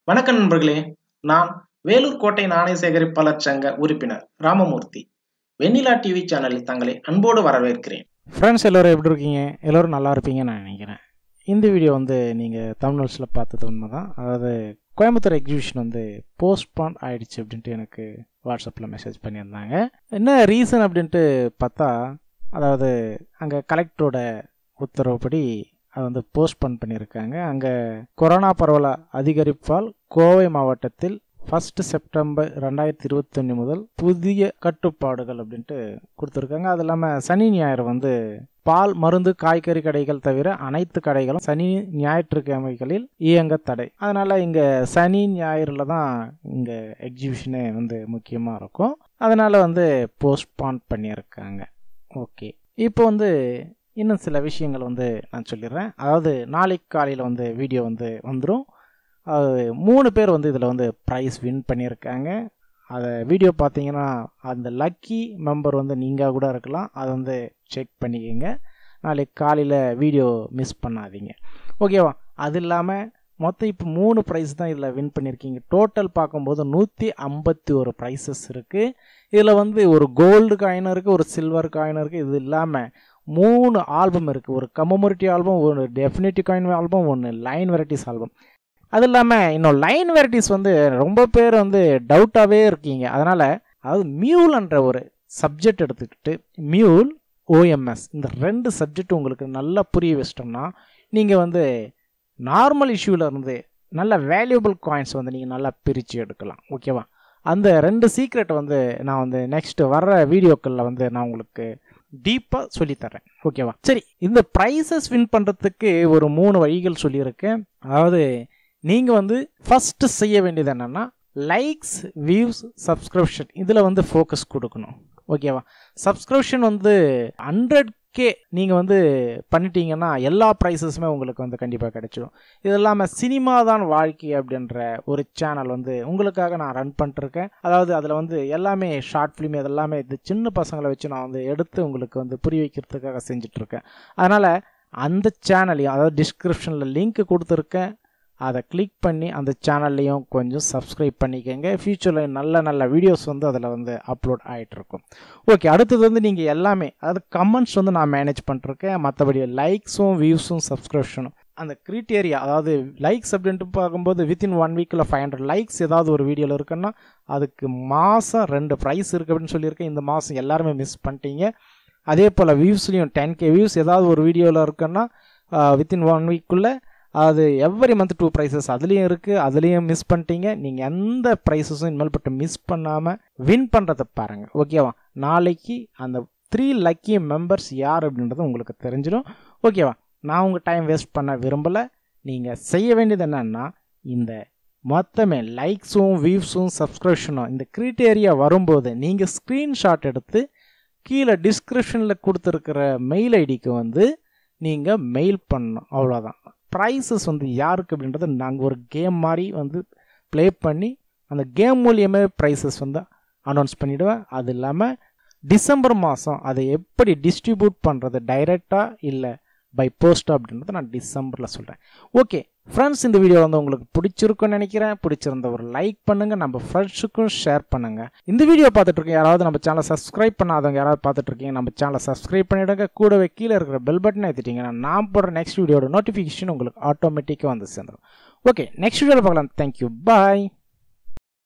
வணக்கம் நண்பர்களே நான் வேலூர் கோட்டை நாணய சேகரிப்பாளர் சங்க உறுப்பினர் ராமமூர்த்தி வெண்ணிலா டிவி சேனலில் தங்களை அன்போடு வரவேற்கிறேன் ஃப்ரெண்ட்ஸ் எல்லோரும் எப்படி இருக்கீங்க எல்லோரும் நல்லா இருப்பீங்கன்னு நான் நினைக்கிறேன் இந்த வீடியோ வந்து நீங்கள் தமிழ்நாட்டில் பார்த்தது உண்மை தான் அதாவது கோயம்புத்தூர் எக்ஸிபிஷன் வந்து போஸ்ட்பான் ஆயிடுச்சு அப்படின்ட்டு எனக்கு வாட்ஸ்அப்பில் மெசேஜ் பண்ணியிருந்தாங்க என்ன ரீசன் அப்படின்ட்டு பார்த்தா அதாவது அங்கே கலெக்டரோட உத்தரவுப்படி அதை வந்து போஸ்ட்போன் பண்ணியிருக்காங்க அங்கே கொரோனா பரவல அதிகரிப்பால் கோவை மாவட்டத்தில் ஃபஸ்ட்டு செப்டம்பர் ரெண்டாயிரத்தி இருபத்தொன்று முதல் புதிய கட்டுப்பாடுகள் அப்படின்ட்டு கொடுத்துருக்காங்க அது இல்லாமல் சனி ஞாயிறு வந்து பால் மருந்து காய்கறி கடைகள் தவிர அனைத்து கடைகளும் சனி ஞாயிற்றுக்கிழமைகளில் இயங்க தடை அதனால் இங்கே சனி ஞாயிறில் தான் இங்கே எக்ஸிபிஷனே வந்து முக்கியமாக இருக்கும் அதனால் வந்து போஸ்ட்பான் பண்ணியிருக்காங்க ஓகே இப்போ வந்து இன்னும் சில விஷயங்கள் வந்து நான் சொல்லிடுறேன் அதாவது நாளைக்கு காலையில் வந்து வீடியோ வந்து வந்துடும் அது மூணு பேர் வந்து இதில் வந்து ப்ரைஸ் வின் பண்ணியிருக்காங்க அதை வீடியோ பார்த்தீங்கன்னா அந்த லக்கி மெம்பர் வந்து நீங்கள் கூட இருக்கலாம் அதை வந்து செக் பண்ணிக்கோங்க நாளைக்கு காலையில் வீடியோ மிஸ் பண்ணாதீங்க ஓகேவா அது இல்லாமல் மொத்தம் இப்போ மூணு ப்ரைஸ் தான் இதில் வின் பண்ணியிருக்கீங்க டோட்டல் பார்க்கும்போது நூற்றி ஐம்பத்தி ஒரு ப்ரைஸஸ் இருக்குது இதில் வந்து ஒரு கோல்டு காயின் இருக்குது ஒரு சில்வர் காயின் இருக்குது இது இல்லாமல் மூணு ஆல்பம் இருக்குது ஒரு கமமோரிட்டி ஆல்பம் ஒரு டெஃபினேட்டிவ் காயின் ஆல்பம் ஒன்று லைன் வெரைட்டிஸ் ஆல்பம் அது இல்லாமல் இன்னும் லைன் வெரைட்டிஸ் வந்து ரொம்ப பேர் வந்து டவுட்டாகவே இருக்கீங்க அதனால் அதாவது மியூல்ன்ற ஒரு சப்ஜெக்ட் எடுத்துக்கிட்டு மியூல் ஓஎம்எஸ் இந்த ரெண்டு சப்ஜெக்ட் உங்களுக்கு நல்லா புரிய வச்சிட்டோம்னா நீங்கள் வந்து நார்மல் இஷ்யூவில் இருந்து நல்ல வேல்யூபிள் காயின்ஸ் வந்து நீங்கள் நல்லா பிரித்து எடுக்கலாம் ஓகேவா அந்த ரெண்டு சீக்ரெட் வந்து நான் வந்து நெக்ஸ்ட் வர்ற வீடியோக்களில் வந்து நான் உங்களுக்கு டீப்பாக சொல்லித்தரேன் ஓகேவா சரி இந்த ப்ரைஸஸ் வின் பண்ணுறதுக்கு ஒரு மூணு வழிகள் சொல்லியிருக்கேன் அதாவது நீங்கள் வந்து ஃபஸ்ட்டு செய்ய வேண்டியது என்னென்னா லைக்ஸ் வியூஸ் சப்ஸ்கிரிப்ஷன் இதில் வந்து ஃபோக்கஸ் கொடுக்கணும் ஓகேவா சப்ஸ்கிரிப்ஷன் வந்து ஹண்ட்ரட் கே நீங்கள் வந்து பண்ணிட்டீங்கன்னா எல்லா ப்ரைஸஸுமே உங்களுக்கு வந்து கண்டிப்பாக கிடைச்சிடும் இது இல்லாமல் சினிமா தான் வாழ்க்கை அப்படின்ற ஒரு சேனல் வந்து உங்களுக்காக நான் ரன் பண்ணிட்டுருக்கேன் அதாவது அதில் வந்து எல்லாமே ஷார்ட் ஃபிலிம் இதெல்லாமே இது சின்ன பசங்களை வச்சு நான் வந்து எடுத்து உங்களுக்கு வந்து புரிய வைக்கிறதுக்காக செஞ்சிட்ருக்கேன் அதனால் அந்த சேனலையும் அதாவது டிஸ்கிரிப்ஷனில் லிங்க் கொடுத்துருக்கேன் அதை கிளிக் பண்ணி அந்த சேனல்லையும் கொஞ்சம் சப்ஸ்கிரைப் பண்ணிக்கோங்க ஃப்யூச்சரில் நல்ல நல்ல வீடியோஸ் வந்து அதில் வந்து அப்லோட் ஆகிட்டுருக்கும் ஓகே அடுத்தது வந்து நீங்கள் எல்லாமே அதாவது கமெண்ட்ஸ் வந்து நான் மேனேஜ் பண்ணிருக்கேன் மற்றபடி லைக்ஸும் வியூஸும் சப்ஸ்கிரிப்ஷனும் அந்த க்ரீட்டேரியா அதாவது லைக்ஸ் அப்படின்ட்டு பார்க்கும்போது வித்தின் ஒன் வீக்கில் ஃபைவ் ஹண்ட்ரட் லைக்ஸ் ஏதாவது ஒரு வீடியோவில் இருக்குன்னா அதுக்கு மாதம் ரெண்டு ப்ரைஸ் இருக்குது அப்படின்னு சொல்லியிருக்கேன் இந்த மாதம் எல்லாருமே மிஸ் பண்ணிட்டீங்க அதே போல் வியூஸ்லேயும் டென் கே வியூஸ் ஏதாவது ஒரு வீடியோவில் இருக்குன்னா வித்தின் ஒன் வீக்குள்ளே அது எவ்ரி மந்த் டூ ப்ரைஸஸ் அதுலேயும் இருக்குது அதுலேயும் மிஸ் பண்ணிட்டீங்க நீங்கள் எந்த ப்ரைஸஸும் இனிமேல் பட்டு மிஸ் பண்ணாமல் வின் பண்ணுறதை பாருங்கள் ஓகேவா நாளைக்கு அந்த த்ரீ லக்கி மெம்பர்ஸ் யார் அப்படின்றது உங்களுக்கு தெரிஞ்சிடும் ஓகேவா நான் உங்கள் டைம் வேஸ்ட் பண்ண விரும்பலை நீங்கள் செய்ய வேண்டியது என்னென்னா இந்த மொத்தமே லைக்ஸும் வியூஸும் சப்ஸ்கிரிப்ஷனும் இந்த க்ரீட்டேரியா வரும்போது நீங்கள் ஸ்க்ரீன்ஷாட் எடுத்து கீழே டிஸ்கிரிப்ஷனில் கொடுத்துருக்கிற மெயில் ஐடிக்கு வந்து நீங்கள் மெயில் பண்ணணும் அவ்வளோதான் ப்ரைஸஸ் வந்து யாருக்கு அப்படின்றத நாங்கள் ஒரு கேம் மாதிரி வந்து ப்ளே பண்ணி அந்த கேம் மூலியமே ப்ரைஸஸ் வந்து அனௌன்ஸ் பண்ணிவிடுவேன் அது இல்லாமல் டிசம்பர் மாதம் அதை எப்படி டிஸ்ட்ரிபியூட் பண்ணுறது டைரெக்டாக இல்லை பை போஸ்ட் அப்படின்றத நான் டிசம்பரில் சொல்கிறேன் ஓகே ஃப்ரெண்ட்ஸ் இந்த வீடியோ வந்து உங்களுக்கு பிடிச்சிருக்குன்னு நினைக்கிறேன் பிடிச்சிருந்த ஒரு லைக் பண்ணுங்கள் நம்ம ஃப்ரெண்ட்ஸுக்கும் ஷேர் பண்ணுங்கள் இந்த வீடியோ பார்த்துட்டு இருக்கீங்க யாராவது நம்ம சேனலை சப்ஸ்கிரைப் பண்ணாதவங்க யாராவது பார்த்துட்டு இருக்கீங்க நம்ம சேனலை சப்ஸ்கிரைப் பண்ணிவிடுங்க கூடவே கீழே இருக்கிற பெல் பட்டனை ஏற்றிட்டீங்கன்னா நான் போடுற நெக்ஸ்ட் வீடியோட நோட்டிஃபிகேஷன் உங்களுக்கு ஆட்டோமேட்டிக்காக வந்து சேர்ந்துடும் ஓகே நெக்ஸ்ட் வீடியோவில் பார்க்கலாம் தேங்க்யூ பாய்